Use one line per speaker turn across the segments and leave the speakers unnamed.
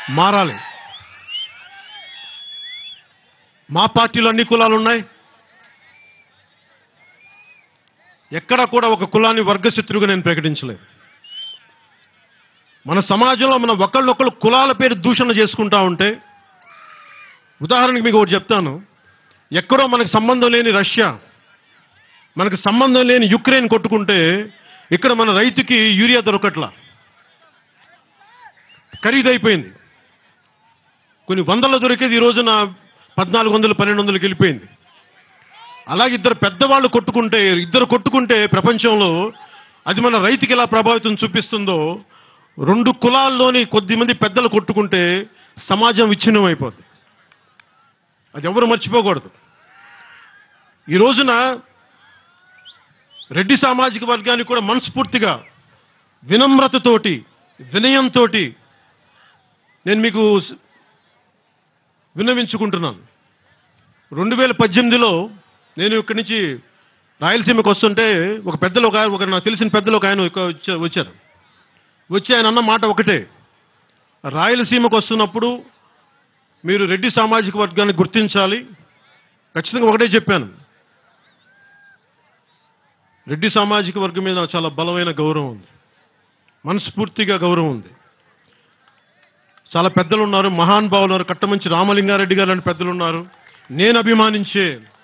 మారాలి మా పార్టీలో అన్ని కులాలు ఉన్నాయి ఎక్కడా కూడా ఒక కులాన్ని వర్గశత్రువుగా నేను ప్రకటించలేదు మన సమాజంలో మనం ఒకళ్ళొకళ్ళు కులాల పేరు దూషణ చేసుకుంటా ఉంటే ఉదాహరణకి మీకు ఒకటి చెప్తాను ఎక్కడో మనకు సంబంధం లేని రష్యా మనకు సంబంధం లేని యుక్రెయిన్ కొట్టుకుంటే ఇక్కడ మన రైతుకి యూరియా దొరకట్లా ఖరీదైపోయింది కొన్ని వందల దొరికేది ఈ రోజున పద్నాలుగు వందలు పన్నెండు వందలకి వెళ్ళిపోయింది అలాగే ఇద్దరు పెద్దవాళ్ళు కొట్టుకుంటే ఇద్దరు కొట్టుకుంటే ప్రపంచంలో అది మన రైతుకి ఎలా ప్రభావితం చూపిస్తుందో రెండు కులాల్లోని కొద్ది మంది పెద్దలు కొట్టుకుంటే సమాజం విచ్ఛిన్నం అయిపోద్ది అది ఎవరు మర్చిపోకూడదు ఈ రోజున రెడ్డి సామాజిక వర్గానికి కూడా మనస్ఫూర్తిగా వినమ్రతతోటి వినయంతో నేను మీకు స్- విన్నవించుకుంటున్నాను రెండు వేల పద్దెనిమిదిలో నేను ఇక్కడి నుంచి రాయలసీమకు వస్తుంటే ఒక పెద్దలు ఒక ఆయన- ఒక నాకు తెలిసిన పెద్దలు ఒక ఆయన ఇక్క వచ్చా- వచ్చారు వచ్చి ఆయన అన్న మాట ఒకటే రాయలసీమకు వస్తున్నప్పుడు మీరు రెడ్డి సామాజిక వర్గాన్ని గుర్తించాలి ఖచ్చితంగా ఒకటే చెప్పాను రెడ్డి సామాజిక వర్గం మీద నాకు చాలా బలమైన గౌరవం ఉంది మనస్ఫూర్తిగా గౌరవం ఉంది చాలా పెద్దలు ఉన్నారు మహాన్ భావులు ఉన్నారు కట్టమంచి రామలింగారెడ్డి గారు లాంటి పెద్దలు ఉన్నారు నేను అభిమానించే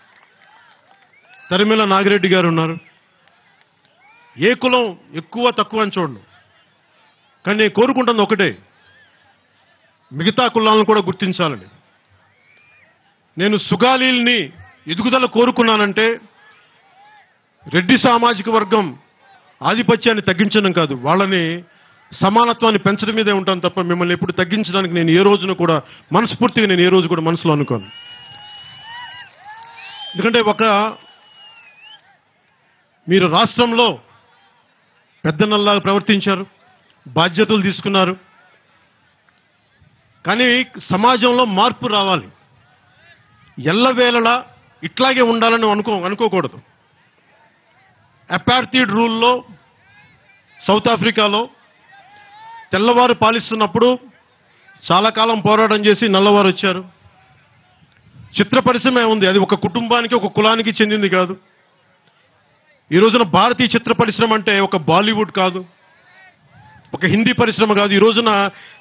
తరిమిల నాగిరెడ్డి గారు ఉన్నారు ఏ కులం ఎక్కువ తక్కువ అని చూడను కానీ నేను కోరుకుంటుంది ఒకటే మిగతా కులాలను కూడా గుర్తించాలని నేను సుగాలీల్ని ఎదుగుదల కోరుకున్నానంటే రెడ్డి సామాజిక వర్గం ఆధిపత్యాన్ని తగ్గించడం కాదు వాళ్ళని సమానత్వాన్ని పెంచడం మీదే ఉంటాను తప్ప మిమ్మల్ని ఎప్పుడు తగ్గించడానికి నేను ఏ రోజున కూడా మనస్ఫూర్తిగా నేను ఏ రోజు కూడా మనసులో అనుకోను ఎందుకంటే ఒక మీరు రాష్ట్రంలో పెద్దనల్లాగా ప్రవర్తించారు బాధ్యతలు తీసుకున్నారు కానీ సమాజంలో మార్పు రావాలి ఎల్లవేళలా ఇట్లాగే ఉండాలని అనుకో అనుకోకూడదు అపార్థీడ్ రూల్లో సౌత్ ఆఫ్రికాలో తెల్లవారు పాలిస్తున్నప్పుడు చాలా కాలం పోరాటం చేసి నల్లవారు వచ్చారు చిత్ర పరిశ్రమ ఉంది అది ఒక కుటుంబానికి ఒక కులానికి చెందింది కాదు ఈ రోజున భారతీయ చిత్ర పరిశ్రమ అంటే ఒక బాలీవుడ్ కాదు ఒక హిందీ పరిశ్రమ కాదు ఈ రోజున